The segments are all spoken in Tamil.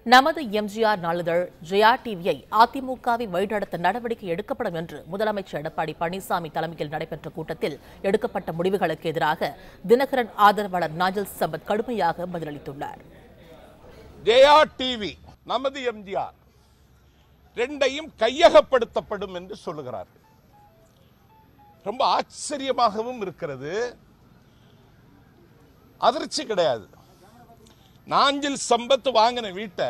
நமது எம்ஜிஆர் நாளிதழ் ஜெயா டிவியை அதிமுகவை வழிநடத்த நடவடிக்கை எடுக்கப்படும் என்று முதலமைச்சர் எடப்பாடி பழனிசாமி தலைமையில் நடைபெற்ற கூட்டத்தில் எடுக்கப்பட்ட முடிவுகளுக்கு எதிராக தினகரன் ஆதரவாளர் நாஜல் சம்பத் கடுமையாக பதிலளித்துள்ளார் ஜெயா டிவி நமது எம்ஜிஆர் ரெண்டையும் கையகப்படுத்தப்படும் என்று சொல்லுகிறார்கள் ரொம்ப ஆச்சரியமாகவும் இருக்கிறது அதிர்ச்சி கிடையாது நாஞ்சில் சம்பத் வாங்கின வீட்டை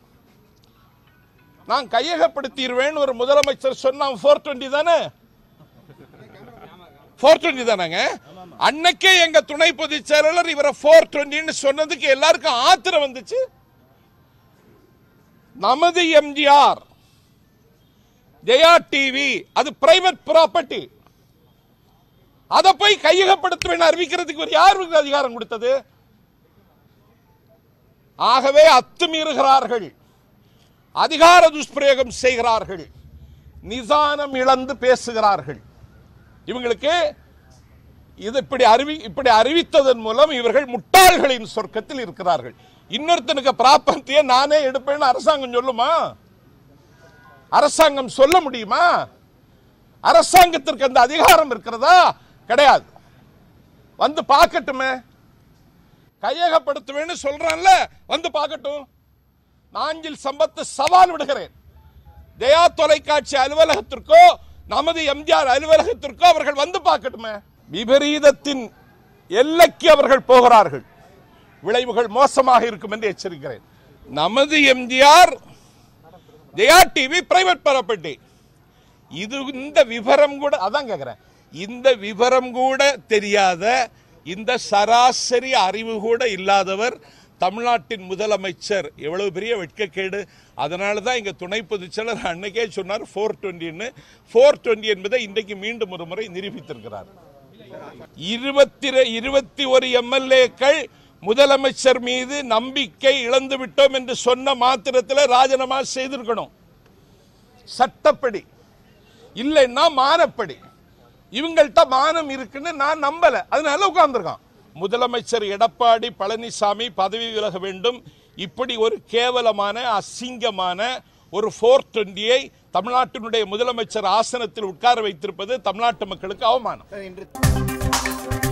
நான் கையகப்படுத்திடுவேன் ஒரு முதலமைச்சர் சொன்னான் ஃபோர் டுவெண்ட்டி தானே ஃபோர் டுவெண்ட்டி தானேங்க அன்னைக்கே எங்க துணை பொதுச் செயலாளர் இவரை ஃபோர் டுவெண்ட்டின்னு சொன்னதுக்கு எல்லாருக்கும் ஆத்திரம் வந்துச்சு நமது எம்ஜிஆர் ஜெயா டிவி அது பிரைவேட் ப்ராப்பர்ட்டி அதை போய் கையகப்படுத்துவேன் அறிவிக்கிறதுக்கு ஒரு யாருக்கு அதிகாரம் கொடுத்தது ஆகவே அத்துமீறுகிறார்கள் அதிகார துஷ்பிரயோகம் செய்கிறார்கள் நிதானம் இழந்து பேசுகிறார்கள் இவங்களுக்கு இது இப்படி அறிவி இப்படி அறிவித்ததன் மூலம் இவர்கள் முட்டாள்களின் சொர்க்கத்தில் இருக்கிறார்கள் இன்னொருத்தனுக்கு பிராப்பந்தியை நானே எடுப்பேன்னு அரசாங்கம் சொல்லுமா அரசாங்கம் சொல்ல முடியுமா அரசாங்கத்திற்கு அந்த அதிகாரம் இருக்கிறதா கிடையாது வந்து பார்க்கட்டுமே கையகப்படுத்துவேன்னு சொல்றான்ல வந்து பார்க்கட்டும் நாஞ்சில் சம்பத்து சவால் விடுகிறேன் ஜெயா தொலைக்காட்சி அலுவலகத்திற்கோ நமது எம்ஜிஆர் அலுவலகத்திற்கோ அவர்கள் வந்து பார்க்கட்டுமே விபரீதத்தின் எல்லைக்கு அவர்கள் போகிறார்கள் விளைவுகள் மோசமாக இருக்கும் என்று எச்சரிக்கிறேன் நமது MGR Jaya TV private property இது இந்த விவரம் கூட அதான் கேட்கிறேன் இந்த விவரம் கூட தெரியாத இந்த சராசரி அறிவு கூட இல்லாதவர் தமிழ்நாட்டின் முதலமைச்சர் எவ்வளவு பெரிய வெட்கக்கேடு அதனால தான் இங்க துணை பொதுச்செயலர் அன்னைக்கே சொன்னார் ஃபோர் டுவெண்ட்டின்னு ஃபோர் டுவெண்ட்டி என்பதை இன்றைக்கு மீண்டும் ஒரு முறை நிரூபித்திருக்கிறார் இருபத்தி இருபத்தி ஒரு எம்எல்ஏக்கள் முதலமைச்சர் மீது நம்பிக்கை இழந்து விட்டோம் என்று சொன்ன மாத்திரத்தில் ராஜினாமா செய்திருக்கணும் சட்டப்படி இல்லைன்னா மானப்படி இவங்கள்ட்ட மானம் இருக்குன்னு நான் நம்பல அதனால உட்கார்ந்துருக்கான் முதலமைச்சர் எடப்பாடி பழனிசாமி பதவி விலக வேண்டும் இப்படி ஒரு கேவலமான அசிங்கமான ஒரு ஃபோர் டுவெண்ட்டியை தமிழ்நாட்டினுடைய முதலமைச்சர் ஆசனத்தில் உட்கார வைத்திருப்பது தமிழ்நாட்டு மக்களுக்கு அவமானம்